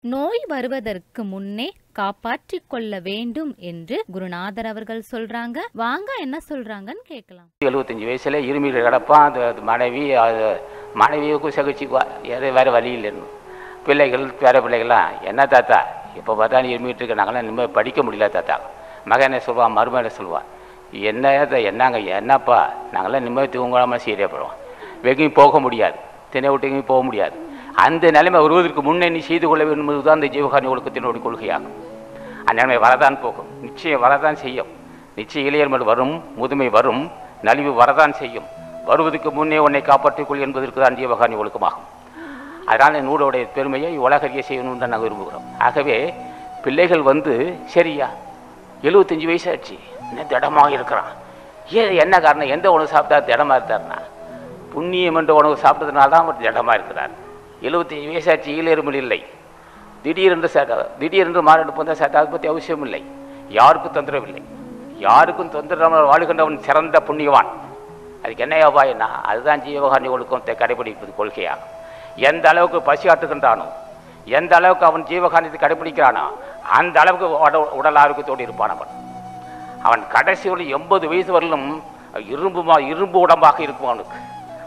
நோய் வருவதற்கு முன்னே காப்பாற்றிக் கொள்ள வேண்டும் என்று குருநாதர் அவர்கள் சொல்றாங்க வாங்க என்ன சொல்றாங்கன்னு கேட்கலாம் எழுபத்தஞ்சி வயசுல இருமியில் கிடப்பான் அது அது மனைவி அது மனைவியுக்கும் சகிச்சுக்குவா எது வேறு வழி இல்லைன்னு பிள்ளைகள் பேர பிள்ளைகள்லாம் என்ன தாத்தா இப்போ பார்த்தா நீ இருமிட்டு இருக்க நாங்களாம் நிம்மதி படிக்க முடியல தாத்தா மகனை சொல்லுவான் மருமகனை சொல்லுவான் என்ன இது, என்னங்க என்னப்பா நாங்களாம் நிம்மதி தூங்காமல் சீரியப்படுவோம் வெங்கையும் போக முடியாது தினை விட்டு போக முடியாது அந்த நிலைமை வருவதற்கு முன்னே நீ செய்து கொள்ள வேண்டும் என்பதுதான் இந்த ஜீவகாரணி ஒழுக்கத்தினுடைய கொள்கையாகும் அந்த நிலைமை வரதான் போகும் நிச்சயம் வரதான் செய்யும் நிச்சயம் இளையர்மல் வரும் முதுமை வரும் நலிவு வரதான் செய்யும் வருவதற்கு முன்னே உன்னை காப்பாற்றிக் கொள் என்பதற்கு தான் ஜீவகாரணி ஒழுக்கமாகும் அதனால் நூலுடைய பெருமையை உலகறிய செய்யணும்னு தான் நாங்கள் விரும்புகிறோம் ஆகவே பிள்ளைகள் வந்து சரியா எழுபத்தஞ்சி வயசாச்சு இன்னும் திடமாக இருக்கிறான் ஏன் என்ன காரணம் எந்த உணவு சாப்பிட்டா திடமாக இருந்தார்னா புண்ணியம் என்ற உணவு சாப்பிட்டதுனால தான் அவர் திடமாக இருக்கிறார் எழுபத்தஞ்சி வயசாச்சு ஈழெருமல் இல்லை திடீரென்று சேட்டா திடீரென்று மாரடைப்பு வந்தால் சேட்டா அதை பற்றி அவசியம் இல்லை யாருக்கும் தொந்தரவு இல்லை யாருக்கும் தொந்தரவு வாழுகின்றவன் சிறந்த புண்ணியவான் அதுக்கு என்ன உபாயம்னா அதுதான் ஜீவகாரணி ஒழுக்கத்தை கடைபிடிப்பது கொள்கையாகும் எந்த அளவுக்கு பசி ஆட்டுகின்றானோ எந்த அளவுக்கு அவன் ஜீவகாரணத்தை கடைபிடிக்கிறானோ அந்த அளவுக்கு உட- உடல் ஆரோக்கியத்தோடு இருப்பான் அவன் அவன் கடைசி ஒரு எண்பது வயசு வரலும் இரும்புமா இரும்பு உடம்பாக இருக்கும் அவனுக்கு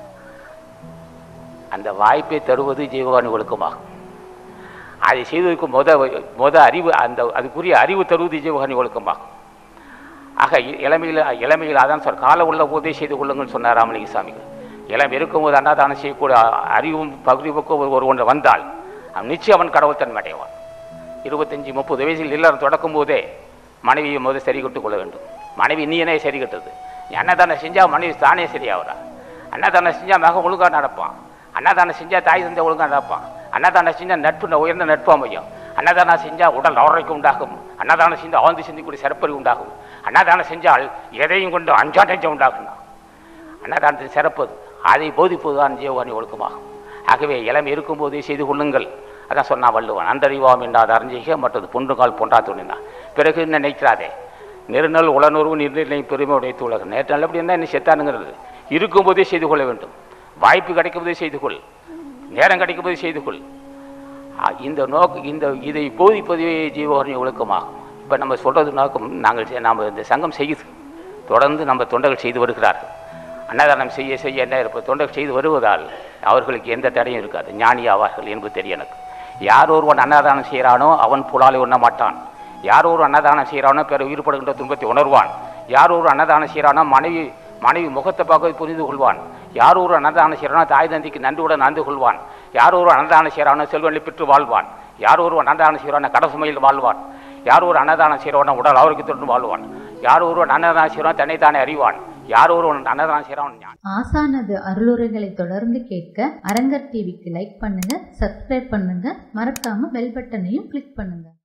அந்த வாய்ப்பை தருவது ஜீவகாரணி ஒழுக்கமாகும் அதை செய்வதற்கு முத முத அறிவு அந்த அதுக்குரிய அறிவு தருவது ஜீவகாரணி ஒழுக்கமாகும் ஆக இ- இளமையில் இளமையில் அதான் சொல் கால உள்ள போதே செய்து கொள்ளுங்கள் சொன்னார் ராமலிங்க சாமிகள் இளம் இருக்கும்போது அன்னதானம் செய்யக்கூடிய அ- அறிவும் பகுதிவுக்கும் ஒரு ஒன்று வந்தால் அவன் நிச்சயம் அவன் கடவுள் தன்மை அடைவான் இருபத்தஞ்சி முப்பது வயசில் இல்லறம் தொடக்கும் போதே மனைவியை முதல் சரி கட்டுக் கொள்ள வேண்டும் மனைவி நீனே சரி கட்டுறது நீ அன்னதானம் செஞ்சால் மனைவி தானே சரியாகிறா அன்னதானம் செஞ்சால் மகன் ஒழுங்காக நடப்பான் அன்னதானம் செஞ்சால் தாய் தந்தை ஒழுங்காக நடப்பான் அன்னதானம் செஞ்சால் நட்பு உயர்ந்த நட்பு அமையும் அன்னதானம் செஞ்சால் உடல் ஆரோக்கியம் உண்டாகும் அன்னதானம் செஞ்சால் ஆழ்ந்து சிந்திக்கூடிய சிறப்பறிவு உண்டாகும் அன்னதானம் செஞ்சால் எதையும் கொண்டு அஞ்சாட்டஞ்சம் உண்டாகும் அன்னதானத்தை சிறப்பது அதை போதிப்பதுதான் ஜீவகாணி ஒழுக்கமாகும் ஆகவே இளமை இருக்கும்போதே செய்து கொள்ளுங்கள் அதான் சொன்னா வள்ளுவன் அந்தறிவாம் என்றாத அறிஞ்சிக மற்றது பொன்றுகால் பொன்றா துணினா பிறகு என்ன நினைக்கிறாதே நெருநல் உளனுறவு நிர்ணய பெருமை உடைத்து உலகம் நேற்று நல்லபடி இருந்தால் என்ன செத்தானுங்கிறது இருக்கும்போதே செய்து கொள்ள வேண்டும் வாய்ப்பு கிடைக்கும் போதே செய்து கொள் நேரம் கிடைக்கும் போதே செய்து கொள் ஆ, இந்த நோக்கு இந்த இதை போதிப்பதே ஜீவகாரணி ஒழுக்கமாகும் இப்போ நம்ம சொல்கிறது நோக்கம் நாங்கள் செ- நாம் இந்த சங்கம் செய்யுது தொடர்ந்து நம்ம தொண்டர்கள் செய்து வருகிறார்கள் அன்னதானம் செய்ய செய்ய என்ன இருப்ப தொண்டர்கள் செய்து வருவதால் அவர்களுக்கு எந்த தடையும் இருக்காது ஞானி ஆவார்கள் என்பது தெரியும் எனக்கு யார் ஒருவன் அன்னதானம் செய்கிறானோ அவன் புலாலை உண்ண மாட்டான் யார் ஒரு அன்னதானம் செய்கிறானோ பிற உயிர்ப்படுகின்ற துன்பத்தை உணர்வான் யார் ஒரு அன்னதானம் செய்கிறானோ மனைவி மனைவி முகத்தை பார்க்க புரிந்து கொள்வான் யார் ஒரு அன்னதானம் செய்கிறானோ தாய் தந்தைக்கு நன்றியுடன் நடந்து கொள்வான் யார் ஒரு அன்னதானம் செய்கிறானோ செல்வனை பெற்று வாழ்வான் யார் ஒரு அன்னதானம் செய்கிறானோ கடசுமையில் வாழ்வான் யார் ஒரு அன்னதானம் செய்கிறவனோ உடல் ஆரோக்கியத்துடன் வாழ்வான் யார் ஒருவன் அன்னதானம் செய்கிறானோ தன்னைத்தானே அறிவான் யார் ஒருவன் அன்னதானம் செய்கிறான் ஞான் ஆசானது அருளுரைகளை தொடர்ந்து கேட்க அரங்கர் டிவிக்கு லைக் பண்ணுங்க சப்ஸ்கிரைப் பண்ணுங்க மறக்காம பெல் பட்டனையும் கிளிக் பண்ணுங்க